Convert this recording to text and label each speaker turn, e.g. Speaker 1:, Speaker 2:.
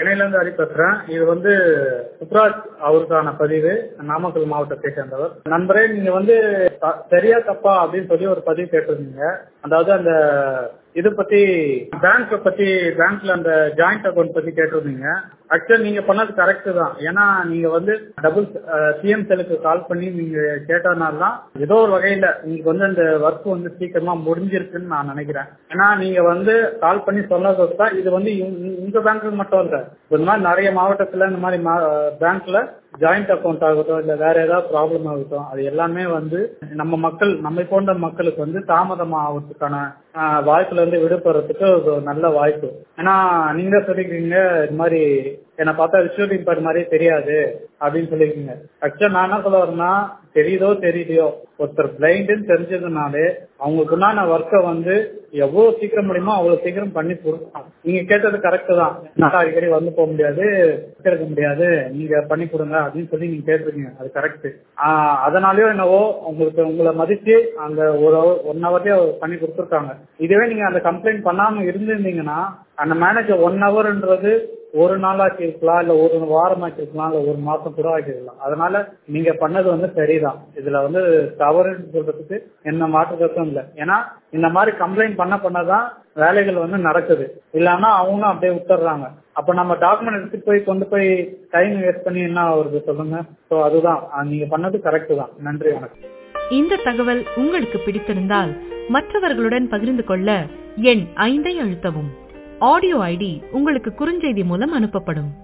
Speaker 1: சென்னையில இருந்து ஹரி பேசுறேன் இது வந்து சுப்ராஜ் அவருக்கான பதிவு நாமக்கல் மாவட்டத்தை சேர்ந்தவர் நண்பரே நீங்க வந்து த- சரியா தப்பா அப்படின்னு சொல்லி ஒரு பதிவு கேட்டிருந்தீங்க அதாவது அந்த இது பத்தி பேங்க் பத்தி பேங்க்ல அந்த ஜாயிண்ட் அக்கௌண்ட் பத்தி கேட்டிருந்தீங்க ஆக்சுவலா நீங்க பண்ணது கரெக்ட் தான் ஏன்னா நீங்க வந்து டபுள் சிஎம் செலுக்கு கால் பண்ணி நீங்க கேட்டதுனால தான் ஏதோ ஒரு வகையில உங்களுக்கு வந்து அந்த ஒர்க் வந்து சீக்கிரமா முடிஞ்சிருக்குன்னு நான் நினைக்கிறேன் ஏன்னா நீங்க வந்து கால் பண்ணி சொன்னது தான் இது வந்து இவங்க- உங்க பேங்க்கு மட்டும் இல்ல இந்த மாதிரி நிறைய மாவட்டத்துல இந்த மாதிரி பேங்க்ல ஜாயிண்ட் அக்கௌண்ட் ஆகட்டும் இல்ல வேற ஏதாவது ப்ராப்ளம் ஆகட்டும் அது எல்லாமே வந்து நம்ம மக்கள் நம்மை போன்ற மக்களுக்கு வந்து தாமதம் ஆகிறதுக்கான ஆஹ், வாய்ப்புல இருந்து விடுபடுறதுக்கு ஒரு நல்ல வாய்ப்பு ஏன்னா நீங்க சொல்லிருக்கீங்க இது மாதிரி என்னை பார்த்தா விஷுவல் இம்பேர்ட் மாதிரியே தெரியாது அப்படின்னு சொல்லிருக்கீங்க ஆக்சுவலா நான் என்ன சொல்ல வரேன்னா தெரியுதோ தெரியலையோ ஒருத்தர் பிளைண்டுன்னு தெரிஞ்சதுனாலே அவங்களுக்கு உண்டான ஒர்க்கை வந்து எவ்வளவு சீக்கிரம் முடியுமோ அவ்வளவு சீக்கிரம் பண்ணி கொடுக்கலாம் நீங்க கேட்டது கரெக்ட் தான் என்னால அடிக்கடி வந்து போக முடியாது எடுக்க முடியாது நீங்க பண்ணி கொடுங்க அப்படின்னு சொல்லி நீங்க கேட்டிருக்கீங்க அது கரெக்ட் அதனாலயோ என்னவோ உங்களுக்கு உங்களை மதிச்சு அந்த ஒரு ஒன் ஹவர்லயே பண்ணி கொடுத்துருக்காங்க இதுவே நீங்க அந்த கம்ப்ளைண்ட் பண்ணாம இருந்திருந்தீங்கன்னா அந்த மேனேஜர் ஒன் ஹவர்ன்றது ஒரு நாளாக்கி இருக்கலாம் இல்ல ஒரு வாரம் ஆக்கிருக்கலாம் இல்ல ஒரு மாசம் கூட ஆக்கிருக்கலாம் அதனால நீங்க பண்ணது வந்து சரிதான் இதுல வந்து தவறுன்னு சொல்றதுக்கு என்ன மாற்று கருத்தும் இல்ல ஏன்னா இந்த மாதிரி கம்ப்ளைண்ட் பண்ண பண்ணதான் வேலைகள் வந்து நடக்குது இல்லாம அவங்களும் அப்படியே விட்டுறாங்க அப்ப நம்ம டாக்குமெண்ட் எடுத்துட்டு போய் கொண்டு போய் டைம் வேஸ்ட் பண்ணி என்ன வருது சொல்லுங்க சோ அதுதான் அஹ் நீங்க பண்ணது கரெக்ட் தான் நன்றி வணக்கம்
Speaker 2: இந்த தகவல் உங்களுக்கு பிடித்திருந்தால் மற்றவர்களுடன் பகிர்ந்து கொள்ள எண் ஐந்தை அழுத்தவும் ஆடியோ ஐடி உங்களுக்கு குறுஞ்செய்தி மூலம் அனுப்பப்படும்